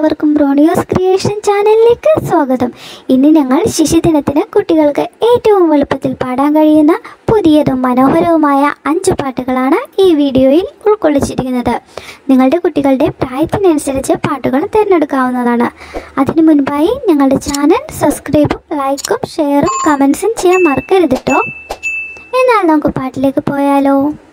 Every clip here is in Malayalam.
എല്ലാവർക്കും ബ്രോണിയോസ് ക്രിയേഷൻ ചാനലിലേക്ക് സ്വാഗതം ഇന്ന് ഞങ്ങൾ ശിശുദിനത്തിന് കുട്ടികൾക്ക് ഏറ്റവും എളുപ്പത്തിൽ പാടാൻ കഴിയുന്ന പുതിയതും മനോഹരവുമായ അഞ്ച് പാട്ടുകളാണ് ഈ വീഡിയോയിൽ ഉൾക്കൊള്ളിച്ചിരിക്കുന്നത് നിങ്ങളുടെ കുട്ടികളുടെ പ്രായത്തിനനുസരിച്ച് പാട്ടുകൾ തിരഞ്ഞെടുക്കാവുന്നതാണ് അതിനു മുൻപായി ഞങ്ങളുടെ ചാനൽ സബ്സ്ക്രൈബും ലൈക്കും ഷെയറും കമൻസും ചെയ്യാൻ മറക്കരുത് കേട്ടോ എന്നാൽ നമുക്ക് പാട്ടിലേക്ക് പോയാലോ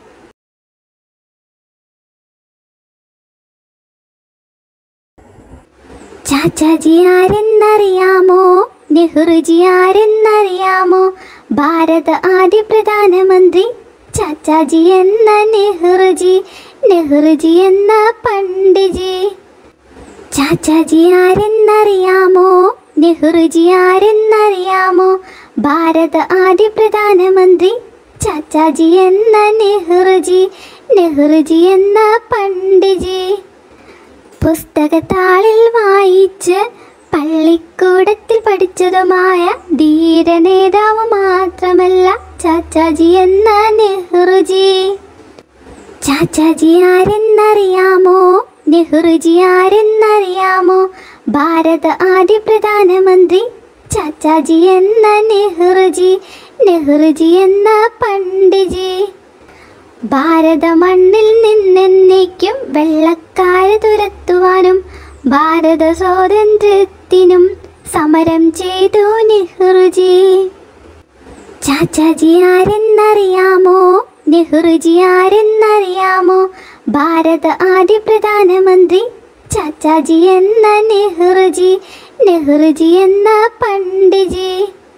ചാച്ചാജി ആരെന്നറിയാമോ നെഹ്റുജി ആരെന്നറിയാമോ ഭാരത ആദ്യ പ്രധാനമന്ത്രി ചാച്ചാജി എന്ന നെഹ്റുജി നെഹ്റുജി എന്ന പണ്ഡിജി ചാച്ചാജി ആരെന്നറിയാമോ നെഹ്റുജി ആരെന്നറിയാമോ ഭാരത ആദ്യ പ്രധാനമന്ത്രി ചാച്ചാജി എന്ന നെഹ്റുജി നെഹ്റുജി എന്ന പണ്ഡിജി പുസ്തകത്താളിൽ വായിച്ച് പള്ളിക്കൂടത്തിൽ പഠിച്ചതുമായ ധീര നേതാവ് മാത്രമല്ല ചാച്ചാജി എന്ന നെഹ്റുജി ചാച്ചാജി ആരെന്നറിയാമോ നെഹ്റുജി ആരെന്നറിയാമോ ഭാരത ആദ്യ പ്രധാനമന്ത്രി ചാച്ചാജി എന്ന നെഹ്റുജി നെഹ്റുജി എന്ന പണ്ഡിജി ഭാരത മണ്ണിൽ നിന്നെന്നേക്കും വെള്ളക്കാരെ തുരത്തുവാനും ഭാരത സ്വാതന്ത്ര്യത്തിനും സമരം ചെയ്തു നെഹ്റുജി ചാച്ചാജി ആരെന്നറിയാമോ നെഹ്റുജി ആരെന്നറിയാമോ ഭാരത ആദ്യ പ്രധാനമന്ത്രി ചാച്ചാജി എന്ന നെഹ്റുജി നെഹ്റുജി എന്ന പണ്ഡിജി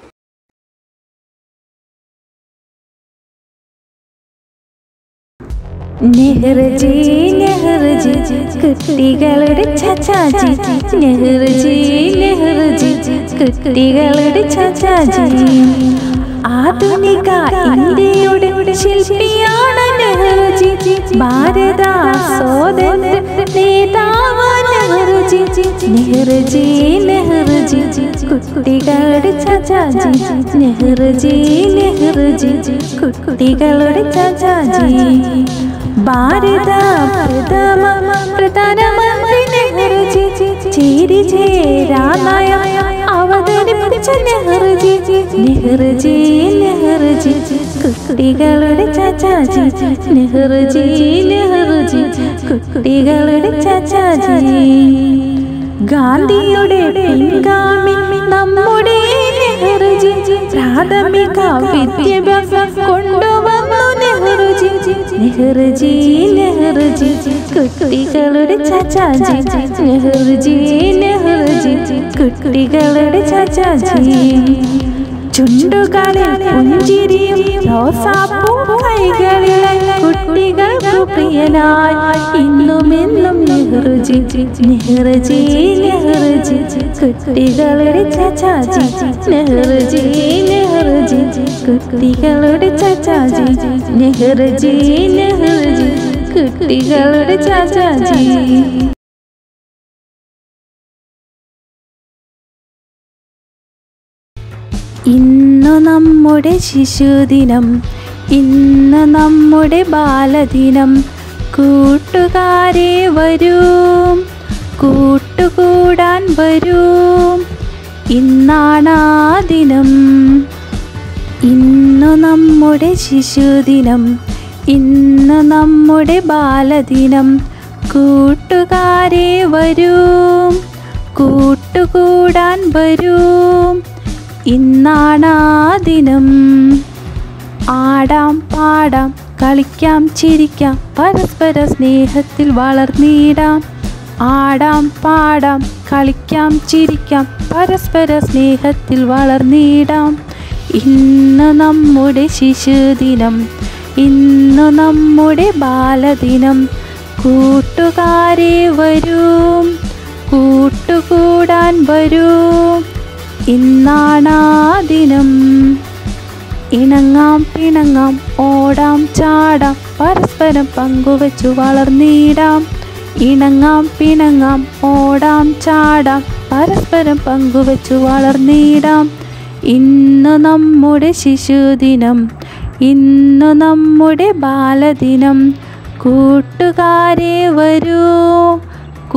നെഹ്റുജി നെഹ്റുജി കുട്ടികളുടെ ചാച്ചാജി നെഹ്റുജി നെഹ്റുജി കുട്ടികളുടെ ചാച്ചാജി ആധുനിക ഇന്ത്യയുടെ ശില്പിയാണ് നെഹ്റുജി ഭാരത സ്വാതന്ത്ര്യ നേതാവ് നെഹ്റുജി നെഹ്റുജി നെഹ്റുജി കുട്ടികളുടെ ചാച്ചാജി നെഹ്റുജി നെഹ്റുജി കുട്ടികളുടെ ചാച്ചാജി ഭാരത പ്രഥമ പ്രധാനമന്ത്രി നെഹ്റുജി ചേരി ചേരാനായ അവതരിപ്പിച്ച നെഹ്റുജി നെഹ്റുജി നെഹ്റുജി കുട്ടികളുടെ ചാച്ചാജി നെഹ്റുജി നെഹ്റുജി കുട്ടികളുടെ ചാച്ചാജി ഗാന്ധിയുടെ പിൻഗാമി നമ്മുടെ നെഹ്റുജി പ്രാഥമിക വിദ്യാഭ്യാസം കൊണ്ടുവന്നു നെഹ്റുജി നെഹ്റുജി നെഹ്റുജി കുട്ടികളുടെ ചാച്ചാജി നെഹ്റുജി നെഹ്റുജി കുട്ടികളുടെ ചാച്ചാജി ചുണ്ടുകളിൽ പുഞ്ചിരിയും റോസാപ്പൂ കൈകളിൽ കുട്ടികൾക്ക് പ്രിയനായി ഇന്നുമെന്നും നെഹ്റുജി നെഹ്റുജി നെഹ്റുജി കുട്ടികളുടെ ചാച്ചാജി നെഹ്റുജി നെഹ്റുജി കുട്ടികളുടെ ചാച്ചാജി നെഹ്റുജി നെഹ്റുജി കുട്ടികളുടെ ചാച്ചാജി ഇന്നു നമ്മുടെ ശിശുദിനം ഇന്ന് നമ്മുടെ ബാലദിനം കൂട്ടുകാരെ വരൂ കൂട്ടുകൂടാൻ വരൂ ഇന്നാണ് ആ ദിനം ഇന്നു നമ്മുടെ ശിശുദിനം ഇന്ന് നമ്മുടെ ബാലദിനം കൂട്ടുകാരെ വരൂ കൂട്ടുകൂടാൻ വരൂ ഇന്നാണ് ആ ദിനം ആടാം പാടാം കളിക്കാം ചിരിക്കാം പരസ്പര സ്നേഹത്തിൽ വളർന്നിടാം ആടാം പാടാം കളിക്കാം ചിരിക്കാം പരസ്പര സ്നേഹത്തിൽ വളർന്നിടാം ഇന്ന് നമ്മുടെ ശിശുദിനം ഇന്ന് നമ്മുടെ ബാലദിനം കൂട്ടുകാരെ വരൂ കൂട്ടുകൂടാൻ വരൂ ഇന്നാണ് ആ ദിനം ഇണങ്ങാം പിണങ്ങാം ഓടാം ചാടാം പരസ്പരം പങ്കുവച്ചു വളർന്നിടാം ഇണങ്ങാം പിണങ്ങാം ഓടാം ചാടാം പരസ്പരം പങ്കുവച്ചു വളർന്നിടാം ഇന്ന് നമ്മുടെ ശിശുദിനം ഇന്ന് നമ്മുടെ ബാലദിനം കൂട്ടുകാരെ വരൂ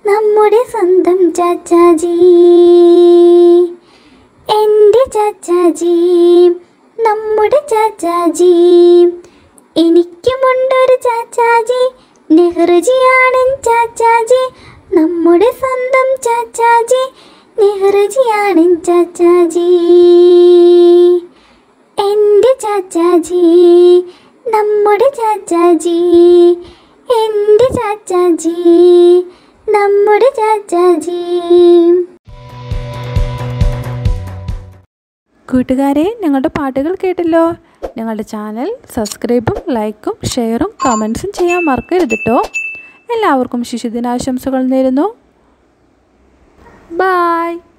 നമ്മുടെ സ്വന്തം ചാച്ചാജി എൻ്റെ ചാച്ചാജി നമ്മുടെ ചാച്ചാജി എനിക്കുമുണ്ടൊരു ചാച്ചാജി നെഹ്റുജിയാണ് ചാച്ചാജി നമ്മുടെ സ്വന്തം ചാച്ചാജി നെഹ്റുജിയാണ് ചാച്ചാജി എൻ്റെ ചാച്ചാജി നമ്മുടെ ചാച്ചാജി എൻ്റെ ചാച്ചാജി നമ്മുടെ ചാച്ചാജി കൂട്ടുകാരെ ഞങ്ങളുടെ പാട്ടുകൾ കേട്ടല്ലോ ഞങ്ങളുടെ ചാനൽ സബ്സ്ക്രൈബും ലൈക്കും ഷെയറും കമൻസും ചെയ്യാൻ മറക്കരുത് കേട്ടോ എല്ലാവർക്കും ശിശുദിനാശംസകൾ നേരുന്നു ബായ്